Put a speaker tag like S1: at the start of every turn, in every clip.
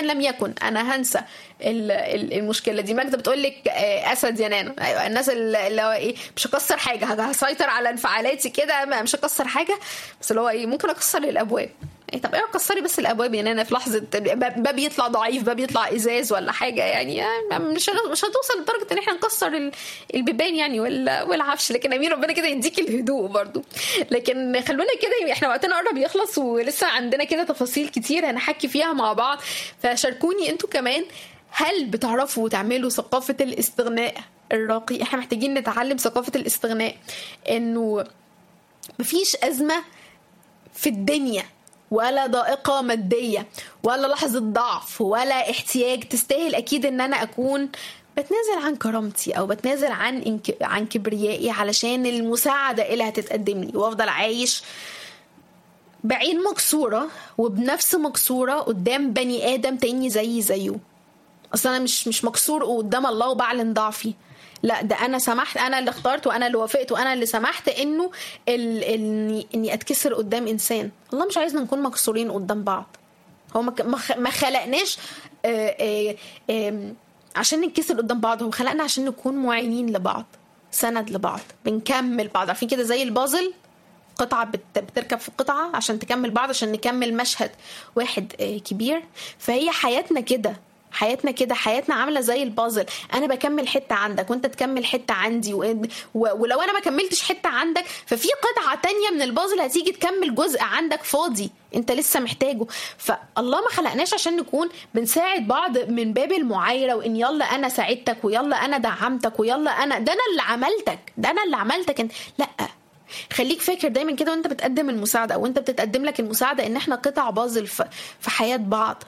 S1: كان لم يكن انا هنسى المشكله دي ماجده بتقول لك اسد يا نانا ايوه الناس اللي هو ايه مش هكسر حاجه هسيطر على انفعالاتي كده مش هكسر حاجه بس اللي هو ايه ممكن اكسر الابواب إيه طب ايه كسري بس الابواب يعني انا في لحظه باب يطلع ضعيف باب يطلع ازاز ولا حاجه يعني مش مش هتوصل لدرجه ان احنا نكسر البيبان يعني ولا والعفش لكن امين ربنا كده يديك الهدوء برضو لكن خلونا كده احنا وقتنا قرب يخلص ولسه عندنا كده تفاصيل كتير هنحكي فيها مع بعض فشاركوني انتوا كمان هل بتعرفوا تعملوا ثقافه الاستغناء الراقي احنا محتاجين نتعلم ثقافه الاستغناء انه مفيش ازمه في الدنيا ولا ضائقة مادية ولا لحظة ضعف ولا احتياج تستاهل أكيد إن أنا أكون بتنازل عن كرامتي أو بتنازل عن إنك... عن كبريائي علشان المساعدة اللي هتتقدم لي وأفضل عايش بعين مكسورة وبنفس مكسورة قدام بني آدم تاني زي زيه أصل أنا مش مش مكسور قدام الله وبعلن ضعفي لا ده انا سمحت انا اللي اخترت وانا اللي وافقت وانا اللي سمحت انه ال... اني اني اتكسر قدام انسان الله مش عايزنا نكون مكسورين قدام بعض هو ما, ما خلقناش آآ آآ آآ عشان نتكسر قدام بعض هو خلقنا عشان نكون معينين لبعض سند لبعض بنكمل بعض عارفين كده زي البازل قطعة بتركب في قطعة عشان تكمل بعض عشان نكمل مشهد واحد كبير فهي حياتنا كده حياتنا كده حياتنا عامله زي البازل انا بكمل حته عندك وانت تكمل حته عندي و... و... ولو انا ما كملتش حته عندك ففي قطعه تانية من البازل هتيجي تكمل جزء عندك فاضي انت لسه محتاجه فالله ما خلقناش عشان نكون بنساعد بعض من باب المعايره وان يلا انا ساعدتك ويلا انا دعمتك ويلا انا ده انا اللي عملتك ده انا اللي عملتك انت لا خليك فاكر دايما كده وانت بتقدم المساعده او انت بتتقدم لك المساعده ان احنا قطع بازل في, في حياه بعض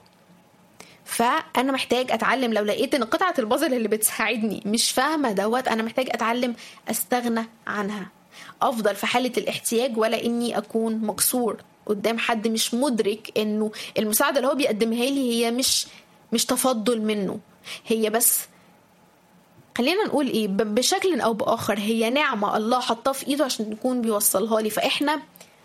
S1: فانا محتاج اتعلم لو لقيت ان قطعه البازل اللي بتساعدني مش فاهمه دوت انا محتاج اتعلم استغنى عنها افضل في حاله الاحتياج ولا اني اكون مكسور قدام حد مش مدرك انه المساعده اللي هو بيقدمها لي هي مش مش تفضل منه هي بس خلينا نقول ايه بشكل او باخر هي نعمه الله حطها في ايده عشان يكون بيوصلها لي فاحنا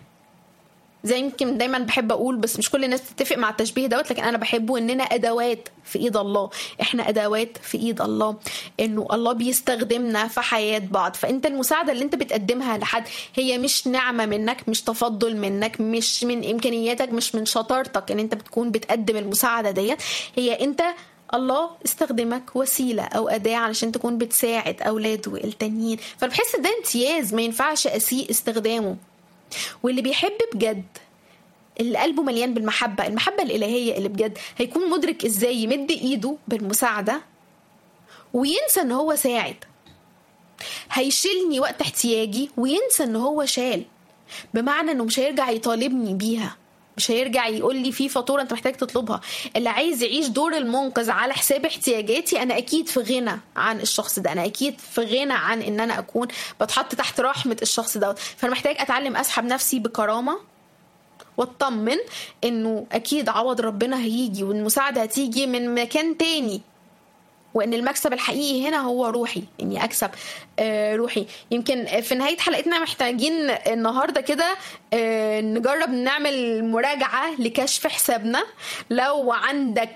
S1: زي يمكن دايما بحب اقول بس مش كل الناس تتفق مع التشبيه دوت لكن انا بحبه اننا ادوات في ايد الله احنا ادوات في ايد الله انه الله بيستخدمنا في حياه بعض فانت المساعده اللي انت بتقدمها لحد هي مش نعمه منك مش تفضل منك مش من امكانياتك مش من شطارتك ان انت بتكون بتقدم المساعده ديت هي انت الله استخدمك وسيلة أو أداة علشان تكون بتساعد أولاده التانيين فبحس ده امتياز ما ينفعش أسيء استخدامه واللي بيحب بجد اللي قلبه مليان بالمحبة المحبة الإلهية اللي بجد هيكون مدرك إزاي يمد إيده بالمساعدة وينسى إن هو ساعد هيشيلني وقت احتياجي وينسى إن هو شال بمعنى إنه مش هيرجع يطالبني بيها مش هيرجع يقول لي في فاتوره انت محتاج تطلبها اللي عايز يعيش دور المنقذ على حساب احتياجاتي انا اكيد في غنى عن الشخص ده انا اكيد في غنى عن ان انا اكون بتحط تحت رحمه الشخص دوت فانا محتاج اتعلم اسحب نفسي بكرامه واطمن انه اكيد عوض ربنا هيجي والمساعده هتيجي من مكان تاني وان المكسب الحقيقي هنا هو روحي اني اكسب روحي يمكن في نهايه حلقتنا محتاجين النهارده كده نجرب نعمل مراجعه لكشف حسابنا لو عندك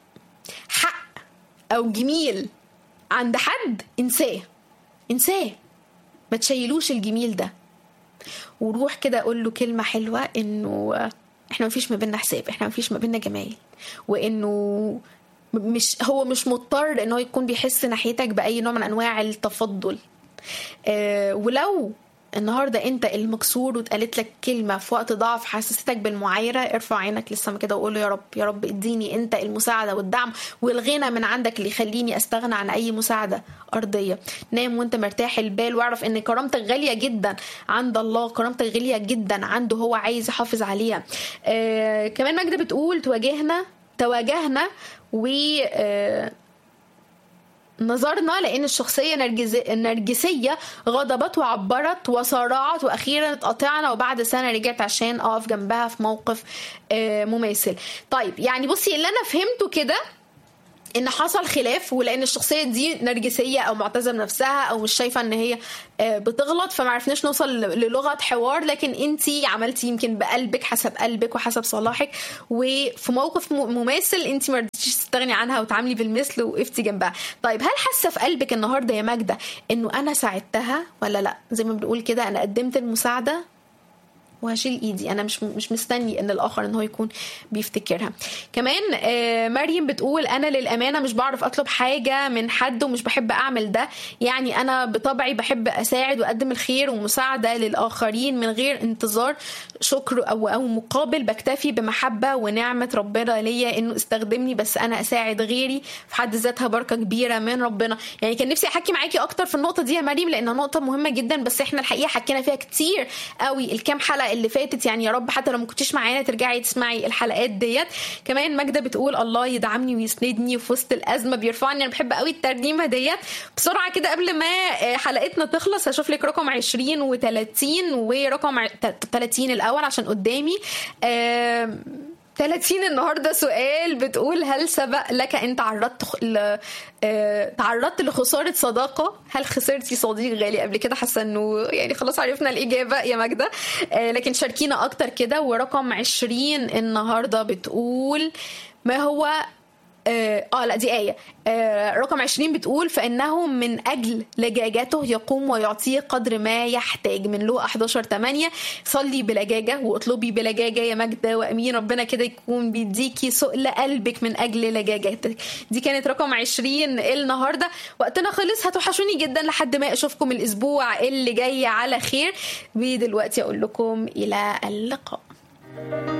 S1: حق او جميل عند حد انساه انساه ما تشيلوش الجميل ده وروح كده اقول له كلمه حلوه انه احنا مفيش ما بينا حساب احنا مفيش ما بينا جمايل وانه مش هو مش مضطر ان هو يكون بيحس ناحيتك باي نوع من انواع التفضل آه ولو النهارده انت المكسور واتقالت لك كلمه في وقت ضعف حسستك بالمعايره ارفع عينك لسه كده وقول يا رب يا رب اديني انت المساعده والدعم والغنى من عندك اللي يخليني استغنى عن اي مساعده ارضيه نام وانت مرتاح البال واعرف ان كرامتك غاليه جدا عند الله كرامتك غاليه جدا عنده هو عايز يحافظ عليها آه كمان ماجده بتقول تواجهنا تواجهنا و نظرنا لان الشخصيه النرجسيه غضبت وعبرت وصارعت واخيرا اتقطعنا وبعد سنه رجعت عشان اقف جنبها في موقف مماثل طيب يعني بصي اللي انا فهمته كده ان حصل خلاف ولان الشخصيه دي نرجسيه او معتزه بنفسها او مش شايفه ان هي بتغلط فما عرفناش نوصل للغه حوار لكن انت عملتي يمكن بقلبك حسب قلبك وحسب صلاحك وفي موقف مماثل انت ما رضيتيش تستغني عنها وتعاملي بالمثل وقفتي جنبها طيب هل حاسه في قلبك النهارده يا ماجده انه انا ساعدتها ولا لا زي ما بنقول كده انا قدمت المساعده وهشيل ايدي انا مش مش مستني ان الاخر ان هو يكون بيفتكرها كمان آه مريم بتقول انا للامانه مش بعرف اطلب حاجه من حد ومش بحب اعمل ده يعني انا بطبعي بحب اساعد واقدم الخير ومساعده للاخرين من غير انتظار شكر او او مقابل بكتفي بمحبه ونعمه ربنا ليا انه استخدمني بس انا اساعد غيري في حد ذاتها بركه كبيره من ربنا يعني كان نفسي احكي معاكي اكتر في النقطه دي يا مريم لانها نقطه مهمه جدا بس احنا الحقيقه حكينا فيها كتير قوي الكام حلقه اللي فاتت يعني يا رب حتى لو ما كنتيش معانا ترجعي تسمعي الحلقات ديت كمان ماجده بتقول الله يدعمني ويسندني في وسط الازمه بيرفعني انا بحب قوي الترنيمه ديت بسرعه كده قبل ما حلقتنا تخلص هشوف لك رقم 20 و30 ورقم 30 الاول عشان قدامي آه 30 النهارده سؤال بتقول هل سبق لك ان تعرضت ل... آه... تعرضت لخساره صداقه هل خسرتي صديق غالي قبل كده حاسه انه يعني خلاص عرفنا الاجابه يا ماجده آه لكن شاركينا اكتر كده ورقم 20 النهارده بتقول ما هو اه, آه لا دي آية آه رقم 20 بتقول فإنه من أجل لجاجته يقوم ويعطيه قدر ما يحتاج من لو 11 8 صلي بلجاجة واطلبي بلجاجة يا ماجدة وأمين ربنا كده يكون بيديكي سؤل قلبك من أجل لجاجتك دي كانت رقم 20 النهاردة وقتنا خلص هتوحشوني جدا لحد ما أشوفكم الأسبوع اللي جاي على خير ودلوقتي أقول لكم إلى اللقاء